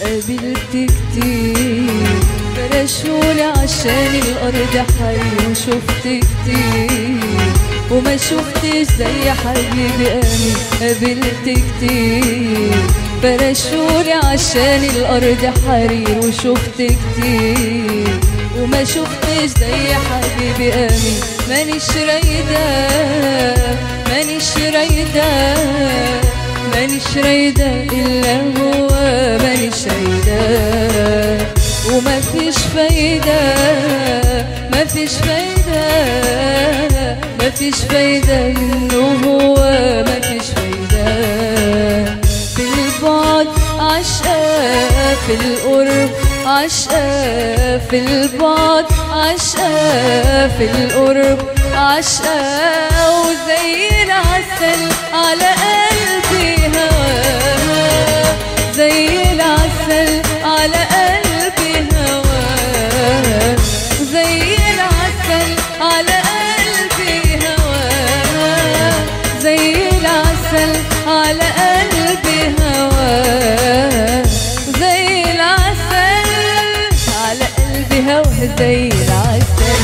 قابلت كتير فرشولي عشان الأرض حي وشفت كتير وما شفتش زي حبيبي أمين قابلت كتير فرشولي عشان الأرض حرير وشفت كتير وما شفتش زي حبيبي أمين مانيش رايدة مانيش رايدة مانيش رايدة إلا هو مانيش رايدة وما فيش فايدة ما فيش فايدة ما فيش فايدة إنه هو ما فيش فايدة في البعد عشقة في القرب عشقة في البعد عشقة في القرب عشقة وزي العسل على قلبي هواها زي العسل على قلبي هواها زي العسل على قلبي هواها زي العسل على قلبي هواها زي العسل على قلبي هواها زي العسل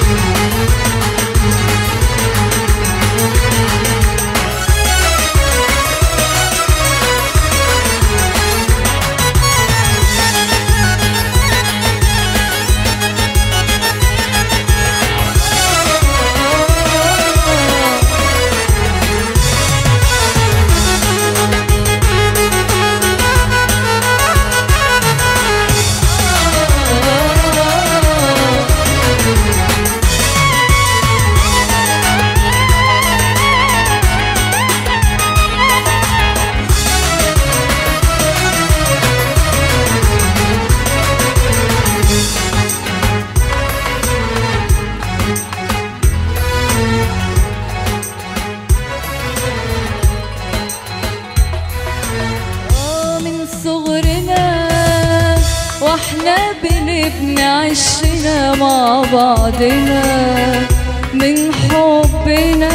آه من صغرنا واحنا بنبني عشنا مع بعضنا من حبنا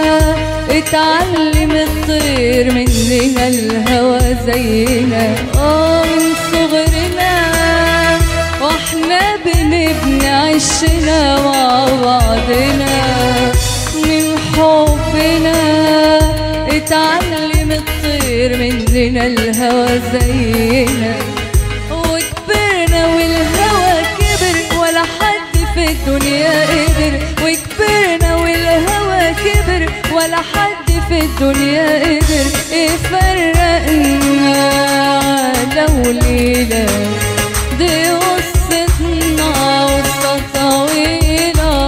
اتعلم الطير مننا الهوى زينا اه من صغرنا واحنا بنبني عشنا مع بعضنا من حبنا اتعلم الطير مننا الهوى زينا وكبرنا والهوى كبر ولا حد في الدنيا قدر وكبرنا والهوى كبر ولا حد في الدنيا قدر يفرقنا لو ليلة دي قصتنا قصة طويلة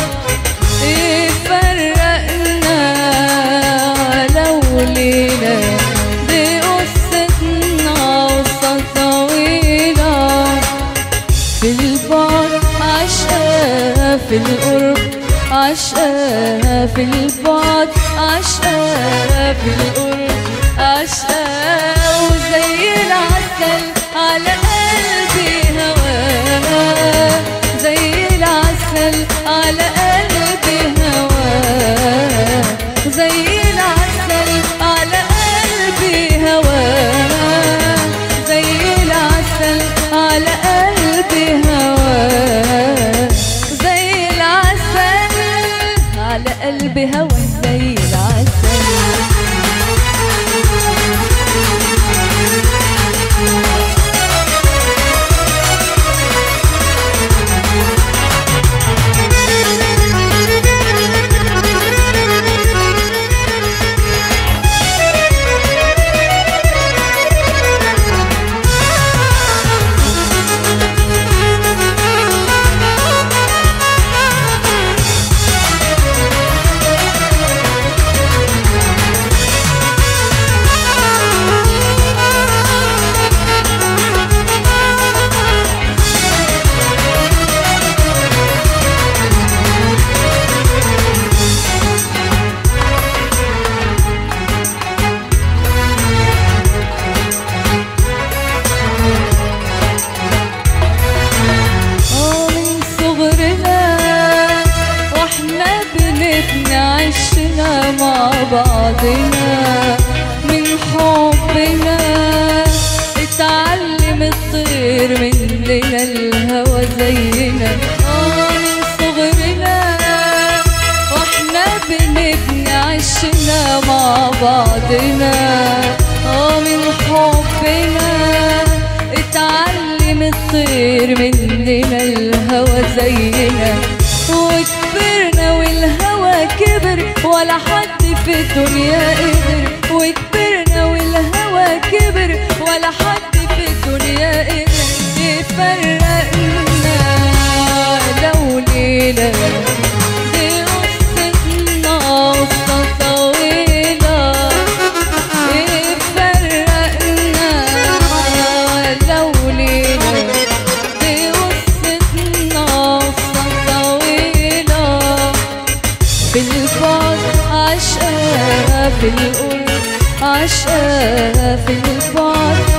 يفرقنا لو ليلة دي قصتنا قصة طويلة في البعد عشقة في القرب عشقة في البعد عشقة في القرب عشقة وزي العسل على قلبي هواها زي العسل على قلبي هواها زي العسل على قلبي هواها زي العسل على قلبي هواها زي العسل على قلبي هوا زي العسل اه من صغرنا واحنا بنبني عشنا مع بعضنا من حبنا اتعلم طير مننا الهوى زينا اه من صغرنا واحنا بنبني عشنا مع بعضنا اه من حبنا اتعلم الطير مننا الهوى زينا وكبرنا والهوى كبر ولا حد في الدنيا قدر وكبرنا والهوى كبر ولا حد في الدنيا قدر يفرقنا لو ليلة دي قصتنا قصة طويلة يفرقنا لو ليلة دي قصتنا قصة طويلة في البعد عشقة في القرب عشقة في البعد